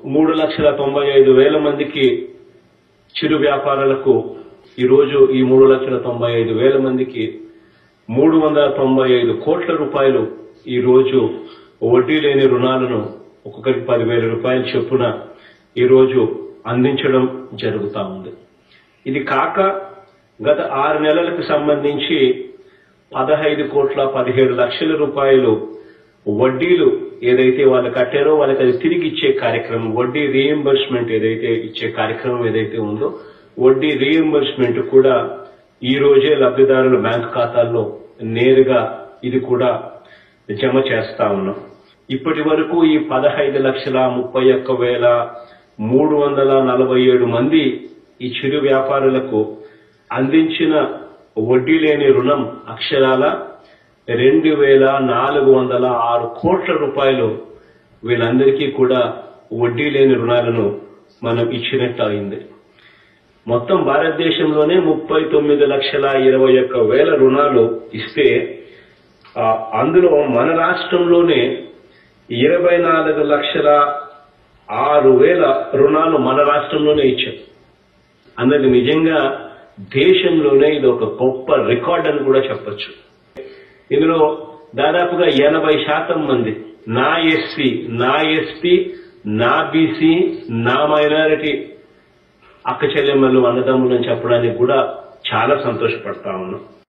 మూడు లక్షల తొంభై ఐదు వేల మందికి చిరు వ్యాపారాలకు ఈరోజు ఈ మూడు లక్షల తొంభై ఐదు వేల మందికి మూడు వందల తొంభై ఐదు కోట్ల రూపాయలు ఈ రోజు వడ్డీ లేని రుణాలను ఒక్కొక్కరికి పదివేల రూపాయల చొప్పున ఈ రోజు అందించడం జరుగుతా ఉంది ఇది కాక గత ఆరు నెలలకు సంబంధించి పదహైదు కోట్ల పదిహేడు లక్షల రూపాయలు వడ్డీలు ఏదైతే వాళ్ళు కట్టారో వాళ్ళకి అది తిరిగి ఇచ్చే కార్యక్రమం వడ్డీ రీఎంబర్స్మెంట్ ఏదైతే ఇచ్చే కార్యక్రమం ఏదైతే ఉందో వడ్డీ రీఎంబర్స్మెంట్ కూడా ఈ రోజే లబ్ధిదారుల బ్యాంక్ ఖాతాల్లో నేరుగా ఇది కూడా జమ చేస్తా ఉన్నాం ఇప్పటి వరకు ఈ పదహైదు లక్షల ముప్పై ఒక్క వేల మూడు వందల నలభై ఏడు మంది ఈ చిరు వ్యాపారులకు అందించిన వడ్డీ లేని రుణం అక్షరాల రెండు వేల నాలుగు వందల ఆరు కోట్ల రూపాయలు వీళ్ళందరికీ కూడా వడ్డీ లేని రుణాలను మనం ఇచ్చినట్టు అయింది మొత్తం భారతదేశంలోనే ముప్పై తొమ్మిది లక్షల ఇరవై ఒక్క వేల రుణాలు ఇస్తే ఆ, అందులో మన రాష్ట్రంలోనే ఇరవై నాలుగు లక్షల ఆరు వేల రుణాలు మన రాష్ట్రంలోనే ఇచ్చాం అన్నది నిజంగా దేశంలోనే ఇది ఒక గొప్ప రికార్డ్ అని కూడా చెప్పొచ్చు ఇందులో దాదాపుగా ఎనభై శాతం మంది నా ఎస్సీ నా ఎస్టీ నా బీసీ నా మైనారిటీ అక్క చెల్లెమ్మలు అన్నదమ్ములు అని చెప్పడానికి కూడా చాలా సంతోషపడతా ఉన్నాం